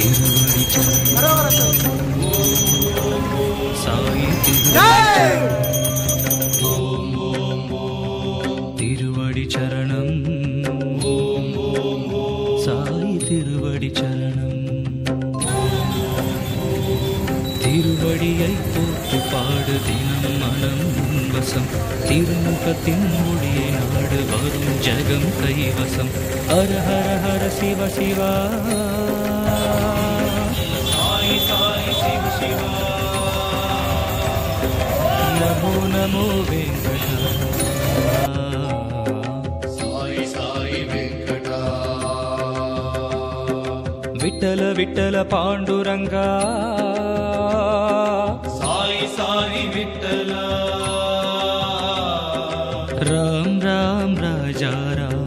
திருவடி சரணம் அரோகரா சாயி திருவடி ஜெய் திருவடி சரணம் சாய் திருவடி சரணம் திருவடியை போட்டு பாடு தினம் மனம் வசம் திருமுகத்தின் மொழியை நாடு வரும் ஜெகம் கைவசம் ஹர ஹர ஹர சிவ சிவா சாய் சாய் சிவ சிவா நமோ நமோ வெங்கடா సాయి సాయి వెంకట విఠల విఠల పాండురంగా సాయి సాయి విఠల రామ్ రామ్ రాజా రామ్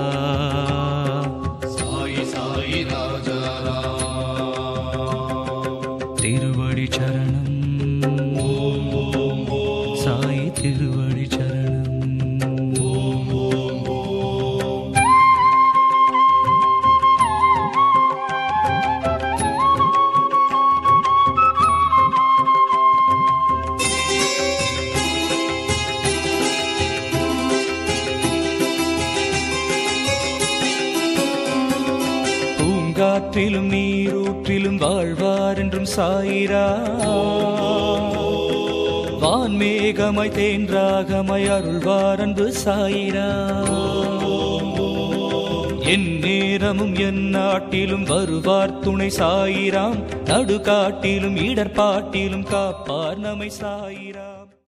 సాయి సాయి రాజారా తిరువడి చరణం సాయి తిరువడి చరణం பூங்காற்றிலும் நீரூற்றிலும் வாழ்வார் என்றும் சாயிரா வான்மேகமாய் தேன்றாகமாய் அருள்வார் அன்பு சாயிரா என் நேரமும் என் நாட்டிலும் வருவார் துணை சாயிராம் நடுகாட்டிலும் இடர்பாட்டிலும் காப்பார் நம்மை சாயிரா